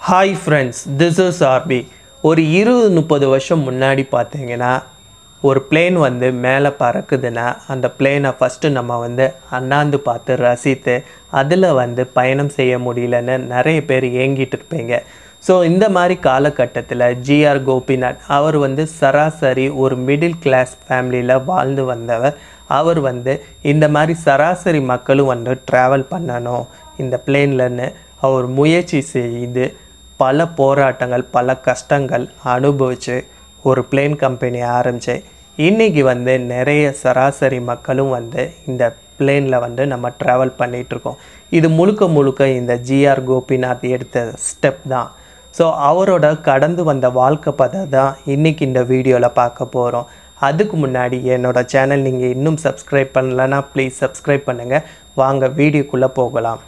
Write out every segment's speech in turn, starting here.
hi friends this is RP ஒரு இருபது முப்பது வருஷம் முன்னாடி பார்த்தீங்கன்னா ஒரு பிளேன் வந்து மேலே பறக்குதுன்னா அந்த பிளேனை ஃபஸ்ட்டு நம்ம வந்து அண்ணாந்து பார்த்து ரசித்து அதில் வந்து பயணம் செய்ய முடியலன்னு நிறைய பேர் ஏங்கிட்டு இருப்பீங்க ஸோ இந்த மாதிரி காலகட்டத்தில் ஜிஆர் கோபிநாத் அவர் வந்து சராசரி ஒரு மிடில் கிளாஸ் ஃபேமிலியில் வாழ்ந்து வந்தவர் அவர் வந்து இந்த மாதிரி சராசரி மக்களும் வந்து ட்ராவல் பண்ணணும் இந்த பிளேன்லன்னு அவர் முயற்சி செய்து பல போராட்டங்கள் பல கஷ்டங்கள் அனுபவித்து ஒரு பிளேன் கம்பெனி ஆரம்பித்து இன்றைக்கி வந்து நிறைய சராசரி மக்களும் வந்து இந்த பிளேனில் வந்து நம்ம ட்ராவல் பண்ணிகிட்ருக்கோம் இது முழுக்க முழுக்க இந்த ஜிஆர் கோபிநாத் எடுத்த ஸ்டெப் தான் ஸோ அவரோட கடந்து வந்த வாழ்க்கை பதை தான் இன்றைக்கி இந்த வீடியோவில் பார்க்க போகிறோம் அதுக்கு முன்னாடி என்னோட சேனல் நீங்கள் இன்னும் சப்ஸ்கிரைப் பண்ணலன்னா ப்ளீஸ் சப்ஸ்கிரைப் பண்ணுங்கள் வாங்க வீடியோக்குள்ளே போகலாம்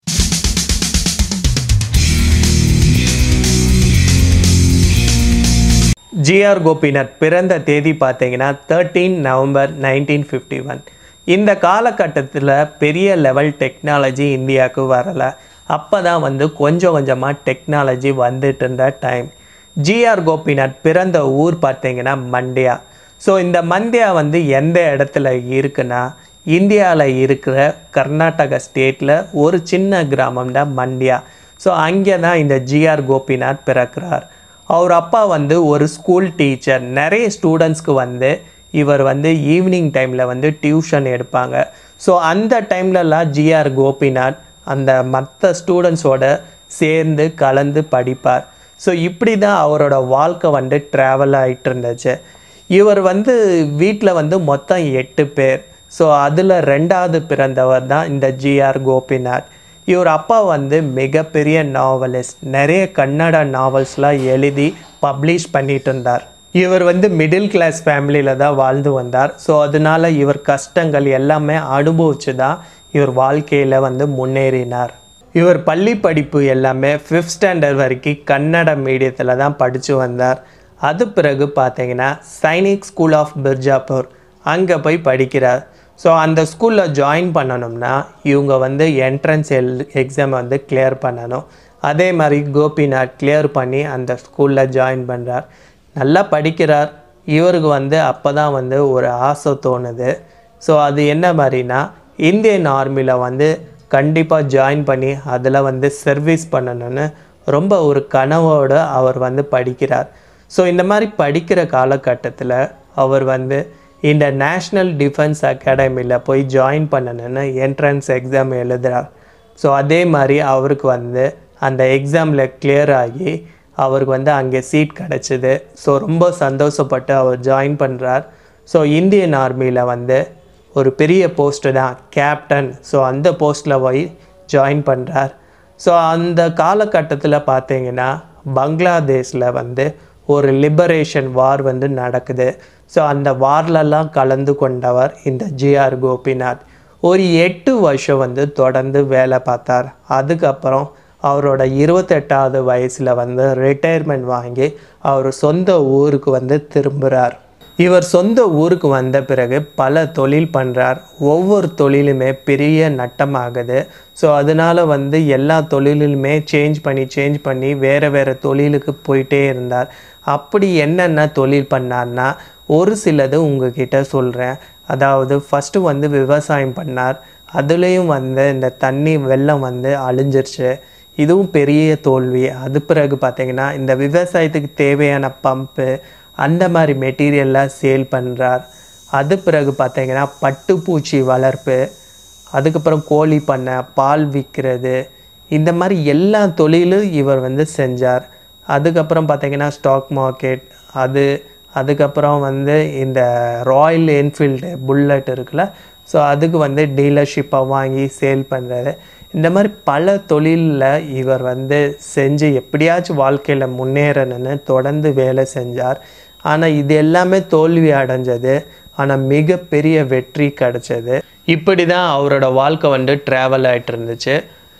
ஜிஆர் கோபிநாத் பிறந்த தேதி பார்த்தீங்கன்னா thirteen November nineteen fifty one இந்த காலகட்டத்தில் பெரிய லெவல் டெக்னாலஜி இந்தியாவுக்கு வரலை அப்போ தான் வந்து கொஞ்சம் கொஞ்சமாக டெக்னாலஜி வந்துட்டு இருந்த டைம் ஜிஆர் கோபிநாத் பிறந்த ஊர் பார்த்தீங்கன்னா மண்டியா ஸோ இந்த மண்டியா வந்து எந்த இடத்துல இருக்குன்னா இந்தியாவில் இருக்கிற கர்நாடகா ஸ்டேட்டில் ஒரு சின்ன கிராமம் தான் மண்டியா ஸோ அங்கே தான் இந்த ஜிஆர் கோபிநாத் பிறக்கிறார் அவர் அப்பா வந்து ஒரு ஸ்கூல் டீச்சர் நிறைய ஸ்டூடெண்ட்ஸ்க்கு வந்து இவர் வந்து ஈவினிங் டைமில் வந்து டியூஷன் எடுப்பாங்க ஸோ அந்த டைம்லலாம் ஜிஆர் கோபிநாத் அந்த மற்ற ஸ்டூடெண்ட்ஸோட சேர்ந்து கலந்து படிப்பார் ஸோ இப்படி தான் அவரோட வாழ்க்கை வந்து ட்ராவல் ஆகிட்டு இருந்துச்சு இவர் வந்து வீட்டில் வந்து மொத்தம் எட்டு பேர் ஸோ அதில் ரெண்டாவது பிறந்தவர் தான் இந்த ஜிஆர் கோபிநாத் இவர் அப்பா வந்து மிகப்பெரிய நாவலிஸ்ட் நிறைய கன்னட நாவல்ஸ்லாம் எழுதி பப்ளிஷ் பண்ணிட்டு இருந்தார் இவர் வந்து மிடில் கிளாஸ் ஃபேமிலியில் தான் வாழ்ந்து வந்தார் ஸோ அதனால இவர் கஷ்டங்கள் எல்லாமே அனுபவிச்சு தான் இவர் வாழ்க்கையில் வந்து முன்னேறினார் இவர் பள்ளி படிப்பு எல்லாமே ஃபிஃப்த் ஸ்டாண்டர்ட் வரைக்கும் கன்னட மீடியத்தில் தான் படித்து வந்தார் அது பிறகு பார்த்தீங்கன்னா சைனிக் ஸ்கூல் ஆஃப் பிர்ஜாப்பூர் அங்கே போய் படிக்கிறார் ஸோ அந்த ஸ்கூலில் ஜாயின் பண்ணணும்னா இவங்க வந்து என்ட்ரன்ஸ் எல் எக்ஸாம் வந்து கிளியர் பண்ணணும் அதே மாதிரி கோபிநாத் கிளியர் பண்ணி அந்த ஸ்கூலில் ஜாயின் பண்ணுறார் நல்லா படிக்கிறார் இவருக்கு வந்து அப்போ தான் வந்து ஒரு ஆசை தோணுது ஸோ அது என்ன மாதிரினா இந்தியன் ஆர்மியில் வந்து கண்டிப்பாக ஜாயின் பண்ணி அதில் வந்து சர்வீஸ் பண்ணணும்னு ரொம்ப ஒரு கனவோடு அவர் வந்து படிக்கிறார் ஸோ இந்த மாதிரி படிக்கிற காலகட்டத்தில் அவர் வந்து இந்த நேஷ்னல் டிஃபென்ஸ் அகாடமியில் போய் ஜாயின் பண்ணணும்னு என்ட்ரன்ஸ் எக்ஸாம் எழுதுகிறார் ஸோ அதே மாதிரி அவருக்கு வந்து அந்த எக்ஸாமில் கிளியர் ஆகி அவருக்கு வந்து அங்கே சீட் கிடச்சிது ஸோ ரொம்ப சந்தோஷப்பட்டு அவர் ஜாயின் பண்ணுறார் ஸோ இந்தியன் ஆர்மியில் வந்து ஒரு பெரிய போஸ்ட்டு தான் கேப்டன் ஸோ அந்த போஸ்ட்டில் போய் ஜாயின் பண்ணுறார் ஸோ அந்த காலகட்டத்தில் பார்த்தீங்கன்னா பங்களாதேஷில் வந்து ஒரு லிபரேஷன் வார் வந்து நடக்குது ஸோ அந்த வார்லலாம் கலந்து கொண்டவர் இந்த ஜிஆர் கோபிநாத் ஒரு எட்டு வருஷம் வந்து தொடர்ந்து வேலை பார்த்தார் அதுக்கப்புறம் அவரோட இருபத்தெட்டாவது வயசில் வந்து ரிட்டையர்மெண்ட் வாங்கி அவர் சொந்த ஊருக்கு வந்து திரும்புகிறார் இவர் சொந்த ஊருக்கு வந்த பிறகு பல தொழில் பண்ணுறார் ஒவ்வொரு தொழிலுமே பெரிய நட்டமாகுது ஸோ அதனால் வந்து எல்லா தொழிலுமே சேஞ்ச் பண்ணி சேஞ்ச் பண்ணி வேறு வேறு தொழிலுக்கு போயிட்டே இருந்தார் அப்படி என்னென்ன தொழில் பண்ணார்னா ஒரு சிலது உங்ககிட்ட சொல்கிறேன் அதாவது ஃபஸ்ட்டு வந்து விவசாயம் பண்ணார் அதுலேயும் வந்து இந்த தண்ணி வெள்ளம் வந்து அழிஞ்சிருச்சு இதுவும் பெரிய தோல்வி அது பிறகு பார்த்திங்கன்னா இந்த விவசாயத்துக்கு தேவையான பம்பு அந்த மாதிரி மெட்டீரியல்லாம் சேல் பண்ணுறார் அது பிறகு பார்த்தீங்கன்னா பட்டுப்பூச்சி வளர்ப்பு அதுக்கப்புறம் கோழி பண்ணை பால் விற்கிறது இந்த மாதிரி எல்லா தொழிலும் இவர் வந்து செஞ்சார் அதுக்கப்புறம் பார்த்தீங்கன்னா ஸ்டாக் மார்க்கெட் அது அதுக்கப்புறம் வந்து இந்த ராயல் என்ஃபீல்டு புல்லட் இருக்குல்ல ஸோ அதுக்கு வந்து டீலர்ஷிப்பாக வாங்கி சேல் பண்ணுறது இந்த மாதிரி பல தொழிலில் இவர் வந்து செஞ்சு எப்படியாச்சும் வாழ்க்கையில் முன்னேறணும்னு தொடர்ந்து வேலை செஞ்சார் ஆனால் இது எல்லாமே தோல்வி அடைஞ்சது ஆனால் மிகப்பெரிய வெற்றி கிடச்சது இப்படி தான் அவரோட வாழ்க்கை வந்து ட்ராவல் ஆகிட்டு இருந்துச்சு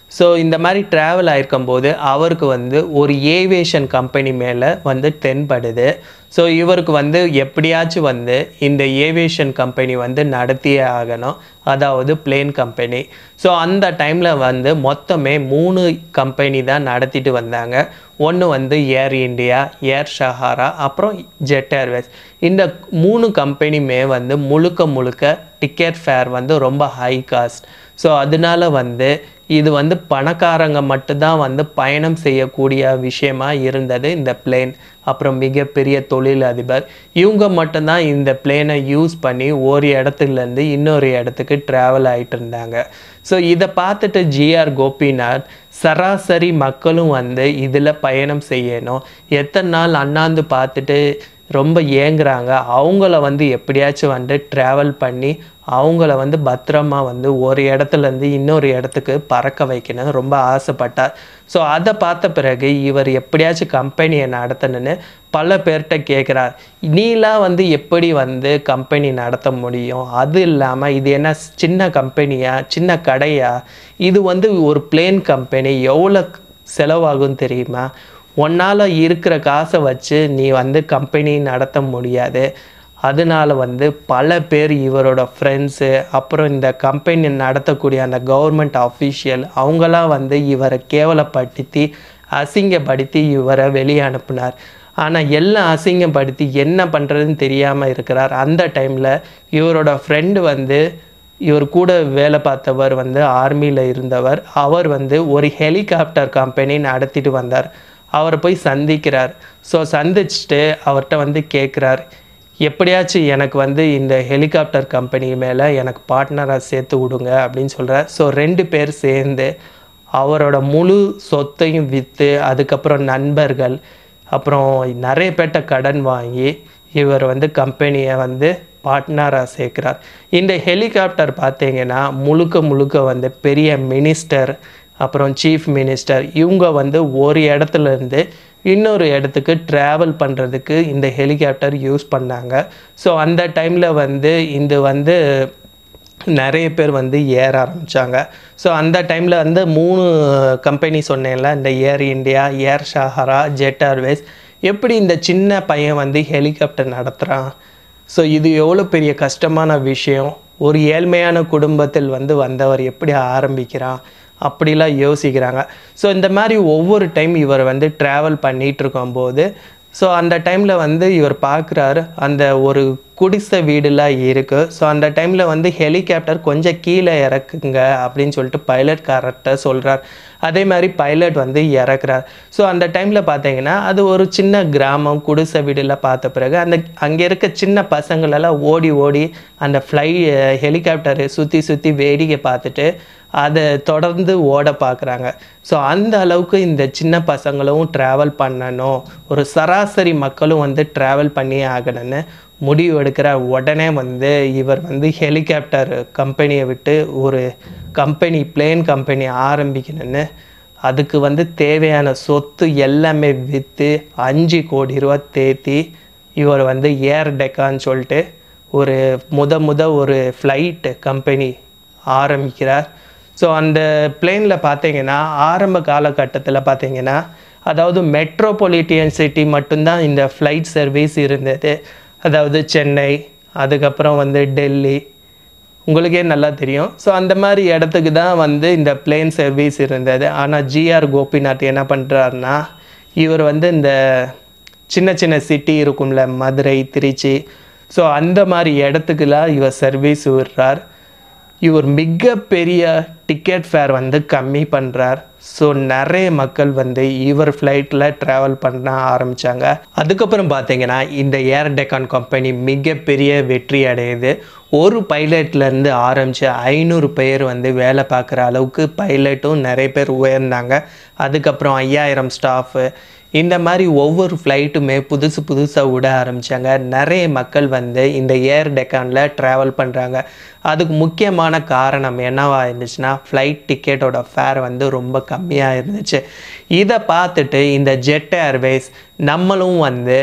ஸோ இந்த மாதிரி ட்ராவல் ஆயிருக்கும் போது அவருக்கு வந்து ஒரு ஏவியேஷன் கம்பெனி மேலே வந்து தென்படுது ஸோ இவருக்கு வந்து எப்படியாச்சும் வந்து இந்த ஏவியேஷன் கம்பெனி வந்து நடத்தியே ஆகணும் அதாவது பிளேன் கம்பெனி ஸோ அந்த டைமில் வந்து மொத்தமே மூணு கம்பெனி தான் நடத்திட்டு வந்தாங்க ஒன்று வந்து ஏர் இந்தியா ஏர் ஷஹாரா அப்புறம் ஜெட் ஏர்வேஸ் இந்த மூணு கம்பெனியுமே வந்து முழுக்க முழுக்க டிக்கெட் ஃபேர் வந்து ரொம்ப ஹை காஸ்ட் ஸோ அதனால வந்து இது வந்து பணக்காரங்க மட்டும்தான் வந்து பயணம் செய்யக்கூடிய விஷயமா இருந்தது இந்த பிளேன் அப்புறம் மிகப்பெரிய தொழிலதிபர் இவங்க மட்டும்தான் இந்த பிளேனை யூஸ் பண்ணி ஒரு இடத்துலேருந்து இன்னொரு இடத்துக்கு ட்ராவல் ஆகிட்டு இருந்தாங்க ஸோ இதை பார்த்துட்டு ஜிஆர் கோபிநாத் சராசரி மக்களும் வந்து இதில் பயணம் செய்யணும் எத்தனை நாள் அண்ணாந்து பார்த்துட்டு ரொம்ப ஏங்குறாங்க அவங்கள வந்து எப்படியாச்சும் வந்து ட்ராவல் பண்ணி அவங்கள வந்து பத்திரமா வந்து ஒரு இடத்துலேருந்து இன்னொரு இடத்துக்கு பறக்க வைக்கணும் ரொம்ப ஆசைப்பட்டார் ஸோ அதை பார்த்த பிறகு இவர் எப்படியாச்சும் கம்பெனியை நடத்தணும்னு பல பேர்கிட்ட கேட்குறார் நீலாம் வந்து எப்படி வந்து கம்பெனி நடத்த முடியும் அது இல்லாமல் இது என்ன சின்ன கம்பெனியா சின்ன கடையா இது வந்து ஒரு பிளேன் கம்பெனி எவ்வளோ செலவாகும் தெரியுமா உன்னால் இருக்கிற காசை வச்சு நீ வந்து கம்பெனி நடத்த முடியாது அதனால வந்து பல பேர் இவரோட ஃப்ரெண்ட்ஸு அப்புறம் இந்த கம்பெனி நடத்தக்கூடிய அந்த கவர்மெண்ட் அஃபீஷியல் அவங்களாம் வந்து இவரை கேவலப்படுத்தி அசிங்கப்படுத்தி இவரை வெளியே அனுப்புனார் ஆனால் எல்லாம் அசிங்கப்படுத்தி என்ன பண்ணுறதுன்னு தெரியாமல் இருக்கிறார் அந்த டைமில் இவரோட ஃப்ரெண்டு வந்து இவர் கூட வேலை பார்த்தவர் வந்து ஆர்மியில் இருந்தவர் அவர் வந்து ஒரு ஹெலிகாப்டர் கம்பெனி நடத்திட்டு வந்தார் அவரை போய் சந்திக்கிறார் ஸோ சந்திச்சுட்டு அவர்கிட்ட வந்து கேட்குறார் எப்படியாச்சும் எனக்கு வந்து இந்த ஹெலிகாப்டர் கம்பெனி மேலே எனக்கு பார்ட்னராக சேர்த்து விடுங்க அப்படின்னு சொல்கிறார் ஸோ ரெண்டு பேர் சேர்ந்து அவரோட முழு சொத்தையும் விற்று அதுக்கப்புறம் நண்பர்கள் அப்புறம் நிறைய பேர்ட்ட கடன் வாங்கி இவர் வந்து கம்பெனியை வந்து பார்ட்னராக சேர்க்குறார் இந்த ஹெலிகாப்டர் பார்த்தீங்கன்னா முழுக்க முழுக்க வந்து பெரிய மினிஸ்டர் அப்புறம் சீஃப் மினிஸ்டர் இவங்க வந்து ஒரு இடத்துல இருந்து இன்னொரு இடத்துக்கு ட்ராவல் பண்ணுறதுக்கு இந்த ஹெலிகாப்டர் யூஸ் பண்ணாங்க ஸோ அந்த டைமில் வந்து இது வந்து நிறைய பேர் வந்து ஏற ஆரம்பித்தாங்க ஸோ அந்த டைமில் வந்து மூணு கம்பெனி சொன்னேன்ல இந்த Air India Air Sahara Jet Airways எப்படி இந்த சின்ன பையன் வந்து ஹெலிகாப்டர் நடத்துகிறான் ஸோ இது எவ்வளோ பெரிய கஷ்டமான விஷயம் ஒரு ஏழ்மையான குடும்பத்தில் வந்து வந்தவர் எப்படி ஆரம்பிக்கிறான் அப்படிலாம் யோசிக்கிறாங்க ஸோ இந்த மாதிரி ஒவ்வொரு டைம் இவர் வந்து ட்ராவல் பண்ணிகிட்டு இருக்கும்போது ஸோ அந்த டைமில் வந்து இவர் பார்க்குறாரு அந்த ஒரு குடிசை வீடுலாம் இருக்குது ஸோ அந்த டைமில் வந்து ஹெலிகாப்டர் கொஞ்சம் கீழே இறக்குங்க அப்படின்னு சொல்லிட்டு பைலட்காரர்கிட்ட சொல்கிறார் அதே மாதிரி பைலட் வந்து இறக்குறார் ஸோ அந்த டைமில் பார்த்தீங்கன்னா அது ஒரு சின்ன கிராமம் குடிசை வீடுலாம் பார்த்த பிறகு அந்த அங்கே இருக்க சின்ன பசங்களெல்லாம் ஓடி ஓடி அந்த ஃப்ளை ஹெலிகாப்டரை சுற்றி சுற்றி வேடிக்கை பார்த்துட்டு அதை தொடர்ந்து ஓட பார்க்குறாங்க ஸோ அந்த அளவுக்கு இந்த சின்ன பசங்களும் ட்ராவல் பண்ணணும் ஒரு சராசரி மக்களும் வந்து ட்ராவல் பண்ணியே ஆகணும்னு முடிவு எடுக்கிற உடனே வந்து இவர் வந்து ஹெலிகாப்டர் கம்பெனியை விட்டு ஒரு கம்பெனி பிளேன் கம்பெனி ஆரம்பிக்கணும்னு அதுக்கு வந்து தேவையான சொத்து எல்லாமே விற்று அஞ்சு கோடி ரூபா தேத்தி இவர் வந்து ஏர் டெக்கான்னு சொல்லிட்டு ஒரு முத முத ஒரு ஃப்ளைட் கம்பெனி ஆரம்பிக்கிறார் ஸோ அந்த பிளேனில் பார்த்தீங்கன்னா ஆரம்ப காலகட்டத்தில் பார்த்தீங்கன்னா அதாவது மெட்ரோபொலிட்டியன் சிட்டி மட்டும்தான் இந்த ஃப்ளைட் சர்வீஸ் இருந்தது அதாவது சென்னை அதுக்கப்புறம் வந்து டெல்லி உங்களுக்கே நல்லா தெரியும் ஸோ அந்த மாதிரி இடத்துக்கு தான் வந்து இந்த பிளேன் சர்வீஸ் இருந்தது ஆனால் ஜிஆர் கோபிநாத் என்ன பண்ணுறாருனா இவர் வந்து இந்த சின்ன சின்ன சிட்டி இருக்கும்ல மதுரை திருச்சி ஸோ அந்த மாதிரி இடத்துக்குலாம் இவர் சர்வீஸ் விடுறார் இவர் மிகப்பெரிய டிக்கெட் ஃபேர் வந்து கம்மி பண்ணுறார் ஸோ நிறைய மக்கள் வந்து இவர் ஃப்ளைட்டில் ட்ராவல் பண்ண ஆரம்பித்தாங்க அதுக்கப்புறம் பார்த்தீங்கன்னா இந்த ஏர் டெக்கான் கம்பெனி மிகப்பெரிய வெற்றி அடையுது ஒரு பைலட்லேருந்து ஆரம்பித்து ஐநூறு பேர் வந்து வேலை பார்க்குற அளவுக்கு பைலட்டும் நிறைய பேர் உயர்ந்தாங்க அதுக்கப்புறம் ஐயாயிரம் ஸ்டாஃபு இந்த மாதிரி ஒவ்வொரு ஃப்ளைட்டுமே புதுசு புதுசாக விட ஆரம்பித்தாங்க நிறைய மக்கள் வந்து இந்த ஏர் டெக்கானில் ட்ராவல் பண்ணுறாங்க அதுக்கு முக்கியமான காரணம் என்னவா இருந்துச்சுன்னா ஃப்ளைட் டிக்கெட்டோட ஃபேர் வந்து ரொம்ப கம்மியாக இருந்துச்சு இதை பார்த்துட்டு இந்த ஜெட் ஏர்வேஸ் நம்மளும் வந்து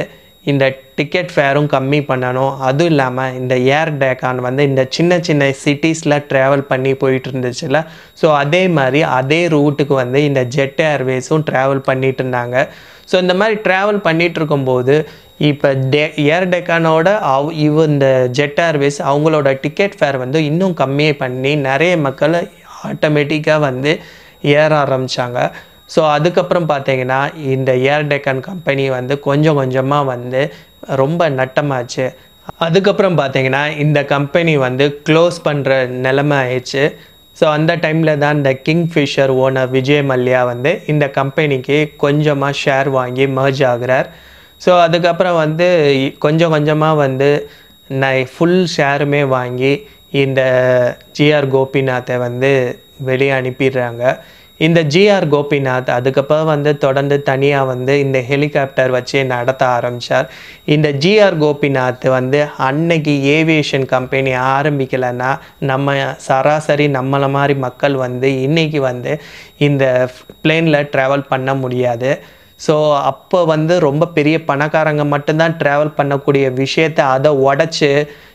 இந்த டிக்கெட் ஃபேரும் கம்மி பண்ணணும் அதுவும் இல்லாமல் இந்த ஏர் டேக்கான் வந்து இந்த சின்ன சின்ன சிட்டிஸில் ட்ராவல் பண்ணி போயிட்டு இருந்துச்சுல ஸோ அதே மாதிரி அதே ரூட்டுக்கு வந்து இந்த ஜெட் ஏர்வேஸும் ட்ராவல் பண்ணிட்டு இருந்தாங்க ஸோ இந்த மாதிரி ட்ராவல் பண்ணிட்டு இருக்கும்போது இப்போ டே ஏர் டெக்கானோட அவ் இவ இந்த ஜெட் ஏர்வேஸ் அவங்களோட டிக்கெட் ஃபேர் வந்து இன்னும் கம்மியாக பண்ணி நிறைய மக்கள் ஆட்டோமேட்டிக்காக வந்து ஏற ஆரம்பித்தாங்க ஸோ அதுக்கப்புறம் பார்த்தீங்கன்னா இந்த ஏர் டெக்கான் கம்பெனி வந்து கொஞ்சம் கொஞ்சமாக வந்து ரொம்ப நட்டமாச்சு அதுக்கப்புறம் பார்த்தீங்கன்னா இந்த கம்பெனி வந்து க்ளோஸ் பண்ணுற நிலைமை ஆயிடுச்சு ஸோ அந்த டைமில் தான் இந்த கிங்ஃபிஷர் ஓனர் விஜய் மல்யா வந்து இந்த கம்பெனிக்கு கொஞ்சமாக ஷேர் வாங்கி மர்ஜ் ஆகுறார் ஸோ அதுக்கப்புறம் வந்து இ- கொஞ்சம் கொஞ்சமாக வந்து நான் ஃபுல் ஷேருமே வாங்கி இந்த ஜிஆர் கோபிநாத்தை வந்து வெளியே அனுப்பிடுறாங்க இந்த ஜிஆர் கோபிநாத் அதுக்கப்புறம் வந்து தொடர்ந்து தனியாக வந்து இந்த ஹெலிகாப்டர் வச்சு நடத்த ஆரம்பித்தார் இந்த ஜிஆர் கோபிநாத் வந்து அன்னைக்கு ஏவியேஷன் கம்பெனி ஆரம்பிக்கலைன்னா நம்ம சராசரி நம்மளை மாதிரி மக்கள் வந்து இன்னைக்கு வந்து இந்த பிளேனில் ட்ராவல் பண்ண முடியாது ஸோ அப்போ வந்து ரொம்ப பெரிய பணக்காரங்க மட்டும்தான் ட்ராவல் பண்ணக்கூடிய விஷயத்தை அதை உடச்சி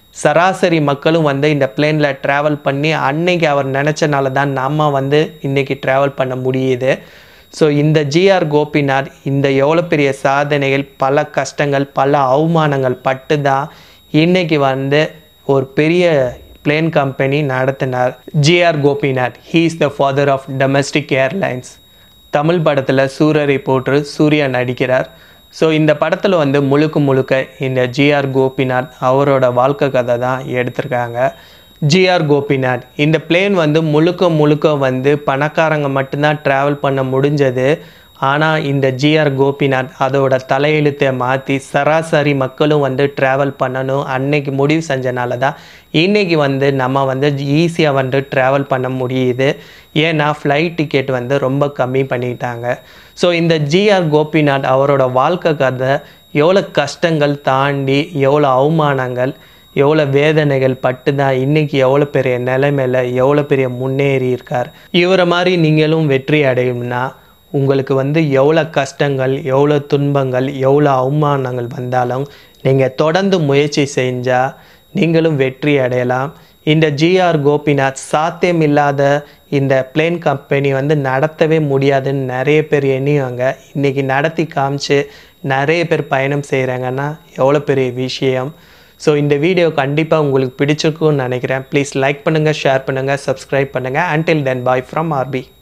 சராசரி மக்களும் வந்து இந்த பிளேனில் ட்ராவல் பண்ணி அன்னைக்கு அவர் நினச்சனால தான் நம்ம வந்து இன்னைக்கு ட்ராவல் பண்ண முடியுது ஸோ இந்த ஜிஆர் கோபிநாத் இந்த எவ்வளோ பெரிய சாதனைகள் பல கஷ்டங்கள் பல அவமானங்கள் பட்டு தான் இன்னைக்கு வந்து ஒரு பெரிய பிளேன் கம்பெனி நடத்தினார் GR Gopinath he is the father of domestic airlines Tamil படத்தில் சூரரை போற்று சூர்யா நடிக்கிறார் ஸோ இந்த படத்தில் வந்து முழுக்க முழுக்க இந்த ஜிஆர் கோபிநாத் அவரோட வாழ்க்கை கதை தான் எடுத்திருக்காங்க ஜிஆர் கோபிநாத் இந்த பிளேன் வந்து முழுக்க முழுக்க வந்து பணக்காரங்க மட்டும்தான் ட்ராவல் பண்ண முடிஞ்சது ஆனால் இந்த ஜிஆர் கோபிநாத் அதோட தலையெழுத்தை மாற்றி சராசரி மக்களும் வந்து ட்ராவல் பண்ணணும் அன்னைக்கு முடிவு செஞ்சனால தான் இன்னைக்கு வந்து நம்ம வந்து ஈஸியாக வந்து ட்ராவல் பண்ண முடியுது ஏன்னா ஃப்ளைட் டிக்கெட் வந்து ரொம்ப கம்மி பண்ணிட்டாங்க ஸோ இந்த ஜிஆர் கோபிநாத் அவரோட வாழ்க்கை கதை எவ்வளோ கஷ்டங்கள் தாண்டி எவ்வளோ அவமானங்கள் எவ்வளோ வேதனைகள் பட்டு தான் இன்னைக்கு எவ்வளோ பெரிய நிலைமையில எவ்வளோ பெரிய முன்னேறி இருக்கார் இவரை மாதிரி நீங்களும் வெற்றி அடையும்னா உங்களுக்கு வந்து எவ்வளோ கஷ்டங்கள் எவ்வளோ துன்பங்கள் எவ்வளோ அவமானங்கள் வந்தாலும் நீங்கள் தொடர்ந்து முயற்சி செஞ்சால் நீங்களும் வெற்றி அடையலாம் இந்த ஜிஆர் கோபிநாத் சாத்தியமில்லாத இந்த பிளேன் கம்பெனி வந்து நடத்தவே முடியாதுன்னு நிறைய பேர் எண்ணிவாங்க இன்றைக்கி நடத்தி காமிச்சு நிறைய பேர் பயணம் செய்கிறாங்கன்னா எவ்வளோ பெரிய விஷயம் ஸோ இந்த வீடியோ கண்டிப்பாக உங்களுக்கு பிடிச்சிருக்கும்னு நினைக்கிறேன் ப்ளீஸ் லைக் பண்ணுங்கள் ஷேர் பண்ணுங்கள் சப்ஸ்கிரைப் பண்ணுங்கள் until then bye from RB